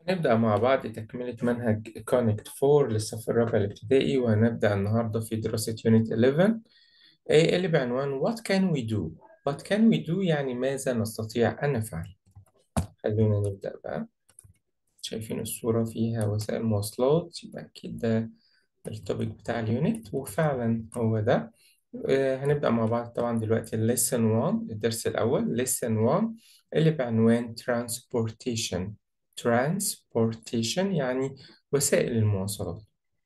هنبدأ مع بعض تكملة منهج Connect 4 للصف الرابع الابتدائي وهنبدأ النهاردة في دراسة Unit 11 إيه اللي بعنوان What can we do؟ What can we do يعني ماذا نستطيع أن نفعل؟ خلونا نبدأ بقى شايفين الصورة فيها وسائل مواصلات يبقى أكيد ده التوبيك بتاع اليونت وفعلا هو ده آه، هنبدأ مع بعض طبعا دلوقتي Lesson 1 الدرس الأول Lesson 1 اللي بعنوان Transportation Transportation يعني وسائل المواصلات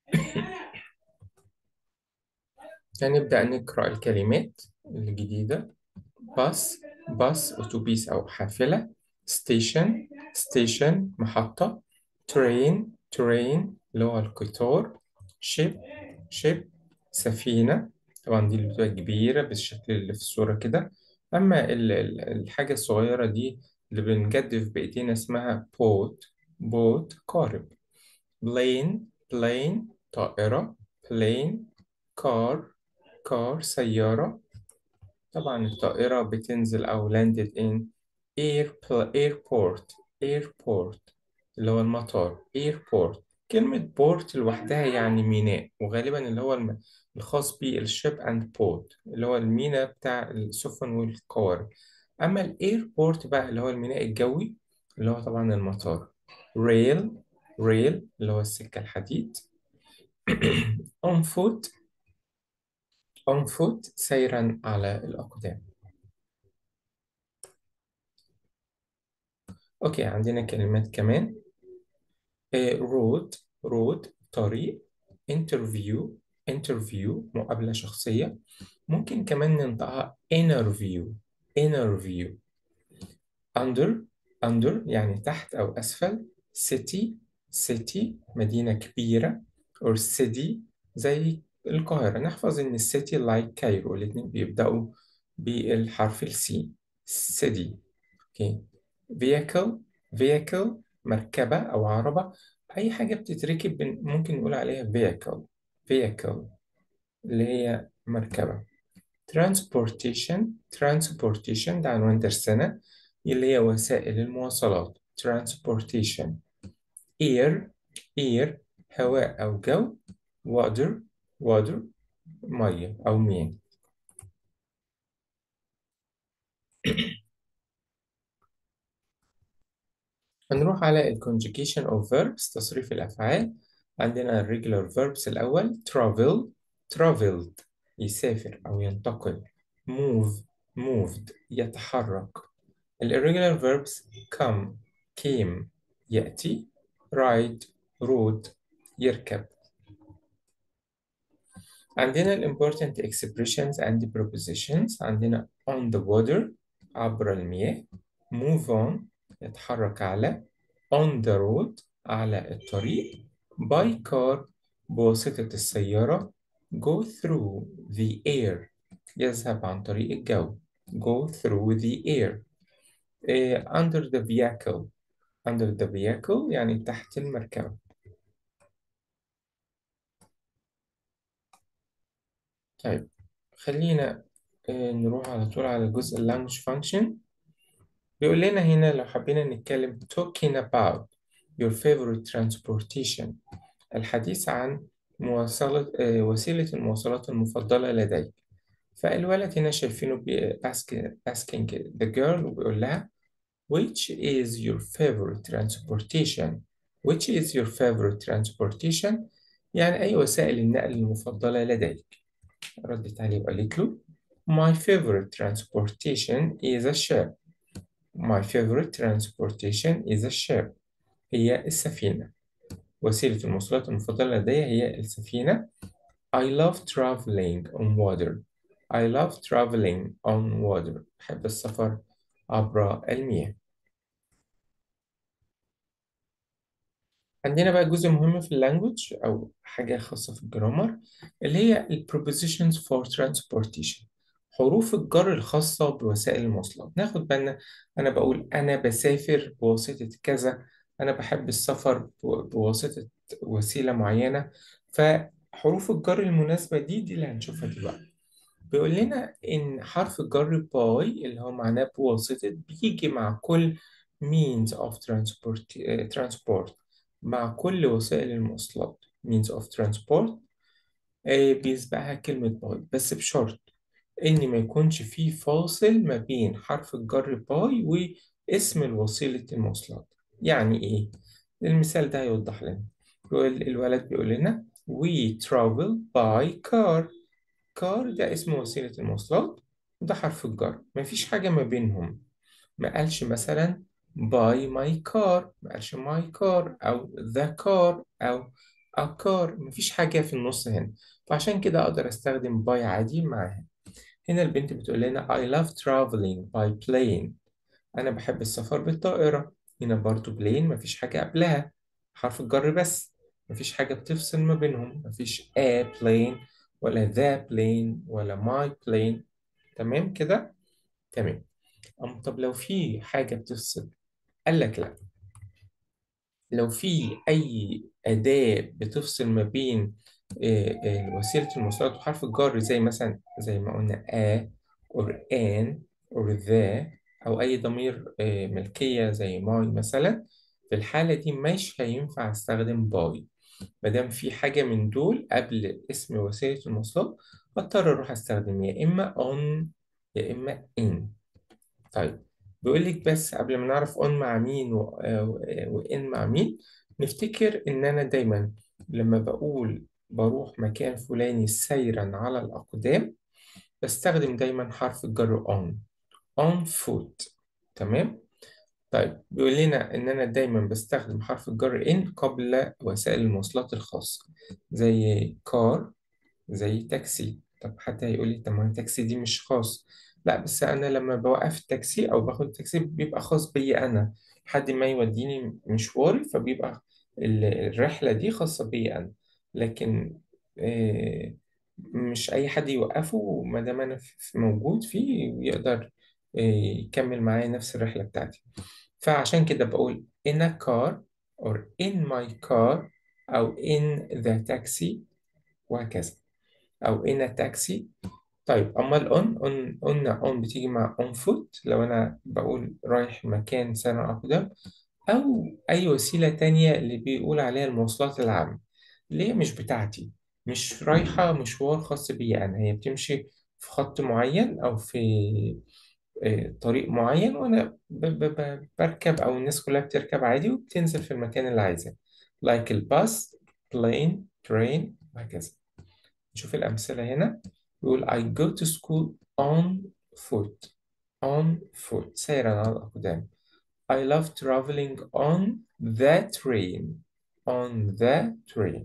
هنبدأ نقرأ الكلمات الجديدة باص باص أتوبيس أو حافلة ستيشن ستيشن محطة ترين ترين اللي هو القطار شيب شيب سفينة طبعا دي اللي بتبقى كبيرة بالشكل اللي في الصورة كده أما ال- ال- الحاجة الصغيرة دي اللي بنجدف بإيدينا اسمها بوت بوت قارب بلين بلين طائرة بلين كار كار سيارة طبعا الطائرة بتنزل أو landed in airpl- airport airport اللي هو المطار airport كلمة بورت لوحدها يعني ميناء وغالبا اللي هو الم- الخاص بالشيب اند بورت اللي هو الميناء بتاع السفن والقوارب أما الايربورت بقى اللي هو الميناء الجوي اللي هو طبعا المطار ريل ريل اللي هو السكة الحديد on foot on foot سيرا على الأقدام أوكي عندنا كلمات كمان رود رود طريق interview interview مقابلة شخصية ممكن كمان ننطقها interview interview under under يعني تحت أو أسفل city city مدينة كبيرة or city زي القاهرة نحفظ إن السيتي like كايرو الاتنين بيبدأوا بالحرف السي city اوكي vehicle vehicle مركبة أو عربة أي حاجة بتتركب بن- ممكن نقول عليها vehicle vehicle اللي هي مركبة transportation transportation ده عنوان درسنا اللي هي وسائل المواصلات transportation air air هواء أو جو water water مية أو مياه هنروح على ال conjugation of verbs تصريف الأفعال عندنا ال regular verbs الأول travel traveled يسافر أو ينتقل move moved يتحرك ال irregular verbs come came يأتي ride rode يركب عندنا ال important expressions and prepositions عندنا on the water عبر المياه move on يتحرك على on the road على الطريق by car بواسطة السيارة go through the air يذهب عن طريق الجو go through the air إيه، under the vehicle under the vehicle يعني تحت المركبة طيب خلينا آه، نروح على طول على جزء language function بيقول لنا هنا لو حبينا نتكلم talking about your favorite transportation الحديث عن مواصلة آه، وسيلة المواصلات المفضلة لديك فالولد هنا شايفينه بي asking, asking the girl وبيقول لها which is your favorite transportation which is your favorite transportation يعني أي وسائل النقل المفضلة لديك ردت عليه وقالت له My favorite transportation is a ship My favorite transportation is a ship هي السفينة وسيلة المواصلات المفضلة لدي هي السفينة I love traveling on water I love traveling on water بحب السفر عبر المياه عندنا بقى جزء مهم في اللانجوج أو حاجة خاصة في الجرامر اللي هي ال prepositions for transportation حروف الجر الخاصة بوسائل المواصلات ناخد بالنا أنا بقول أنا بسافر بواسطة كذا أنا بحب السفر بو- بواسطة وسيلة معينة فحروف الجر المناسبة دي دي اللي هنشوفها دلوقتي بيقول لنا إن حرف الجر باي اللي هو معناه بواسطة بيجي مع كل means of transport uh, transport مع كل وسائل المواصلات means of transport آه، بيسبقها كلمة باي بس بشرط إن ما يكونش فيه فاصل ما بين حرف الجر باي واسم الوسيلة المواصلات يعني إيه؟ المثال ده هيوضح لنا بيقول- الولد بيقول لنا we travel by car car ده اسم وسيلة المواصلات وده حرف الجر مفيش حاجة ما بينهم ما قالش مثلا buy my car ما قالش my car أو the car أو a car مفيش حاجة في النص هنا فعشان كده أقدر أستخدم by عادي معاها هنا البنت بتقول لنا I love traveling by plane أنا بحب السفر بالطائرة هنا برضو plane مفيش حاجة قبلها حرف الجر بس مفيش حاجة بتفصل ما بينهم مفيش a plane ولا the plane ولا my plane تمام كده تمام أم طب لو في حاجة بتفصل قال لك لا لو في أي أداة بتفصل ما بين آه، آه، وسيلة المواصلات وحرف الجر زي مثلا زي ما قلنا a or an or the أو أي ضمير آه، ملكية زي my مثلا في الحالة دي مش هينفع أستخدم باي مادام في حاجة من دول قبل اسم وسيلة المواصلات بضطر أروح أستخدم يا إما on يا إما in طيب بيقول لك بس قبل ما نعرف on مع مين و آه، وin مع مين نفتكر إن أنا دايما لما بقول بروح مكان فلاني سيرا على الأقدام بستخدم دايما حرف الجر on on foot تمام طيب بيقول لنا إن أنا دايما بستخدم حرف الجر in قبل وسائل المواصلات الخاصة زي car زي تاكسي طب حتى هيقول لي طب ما التاكسي دي مش خاص لا بس انا لما بوقف التاكسي او باخد التاكسي بيبقى خاص بيا انا حد ما يوديني مشواري فبيبقى ال- الرحلة دي خاصة بيا انا لكن آه، مش اي حد يوقفه ما دام انا في- موجود فيه يقدر آه، يكمل معايا نفس الرحلة بتاعتي فعشان كده بقول in a car or in my car أو in the taxi وهكذا أو in a taxi طيب أمال on on قلنا on بتيجي مع on foot لو أنا بقول رايح مكان سنة أقدم أو أي وسيلة تانية اللي بيقول عليها المواصلات العامة اللي هي مش بتاعتي مش رايحة مشوار خاص بيا أنا هي بتمشي في خط معين أو في آه، طريق معين وأنا ب- ب- ب- بركب أو الناس كلها بتركب عادي وبتنزل في المكان اللي عايزاه like الباص plane train وهكذا نشوف الأمثلة هنا بيقول I go to school on foot on foot سيرا على الأقدام I love traveling on the train on the train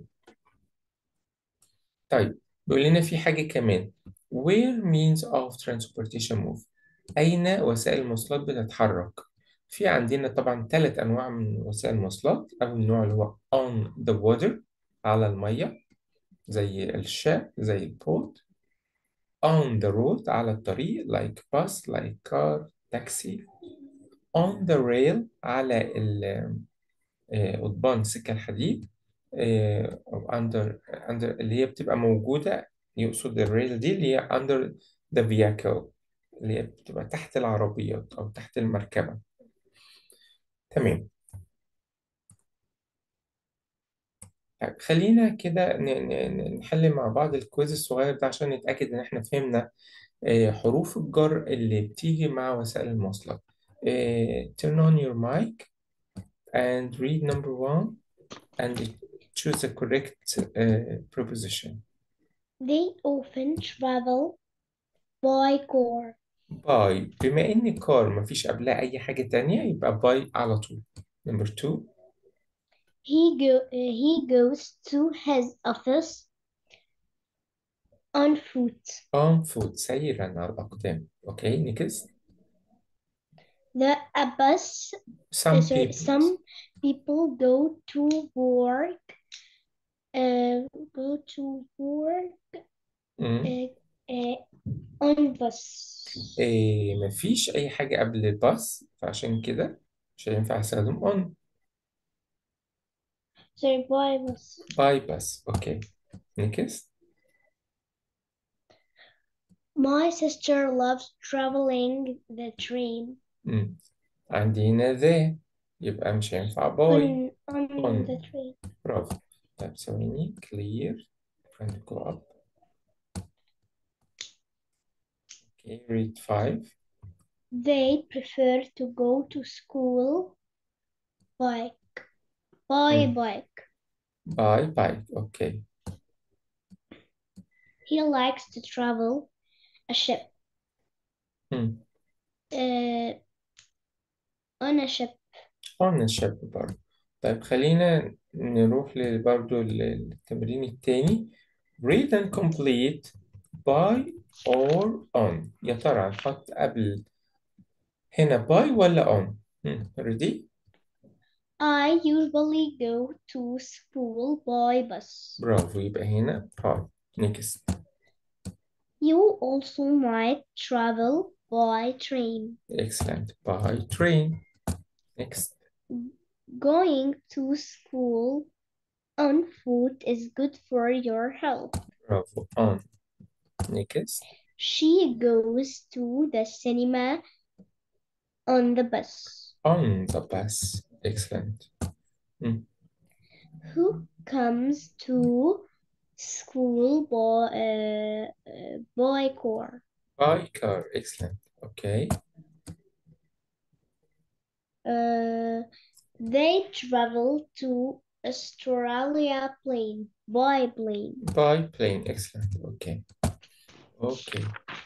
طيب بيقول لنا في حاجة كمان where means of transportation move أين وسائل المواصلات بتتحرك في عندنا طبعا ثلاث أنواع من وسائل المواصلات أول نوع اللي هو on the water على المية زي الشاب زي البوت on the road على الطريق like bus like car taxi on the rail على ال- آه، قضبان السكة الحديد آه، أو under under اللي هي بتبقى موجودة يقصد الريل دي اللي هي under the vehicle اللي هي بتبقى تحت العربيات أو تحت المركبة تمام طيب خلينا كده ن- ن- ن- نحل مع بعض الكويز الصغير ده عشان نتأكد إن إحنا فهمنا آه، حروف الجر اللي بتيجي مع وسائل المواصلات آه، turn on your mic and read number one and choose the correct uh, preposition They often travel by car. by بما إن car مفيش قبلها أي حاجة تانية يبقى by على طول number two He go uh, he goes to his office on foot. on foot سيرا على الأقدام okay next The a bus some uh, sorry, people some people go to work uh, go to work مم. uh, uh, on bus. إيه مفيش أي حاجة قبل الباص فعشان كده مش هينفع أستخدم on Sorry, by bus. by bus okay next My sister loves traveling the train. مم. عندي هنا they يبقى مش هينفع boy on on on the train برافو طيب ثواني clear and go up okay read five they prefer to go to school bike by Hmm. bike by bike okay he likes to travel a ship Hmm. uh, on a ship on a ship برضه طيب خلينا نروح ل- برضه للتمرين التاني read and complete by or on يا ترى نحط قبل هنا by ولا on Hmm. ready I usually go to school by bus. برافو يبقى هنا by next You also might travel by train. excellent by train next Going to school on foot is good for your health. برافو on next She goes to the cinema on the bus. on the bus excellent Who comes to school by, uh, uh, by car? by car excellent okay Uh, they travel to Australia plane by plane. by plane excellent okay okay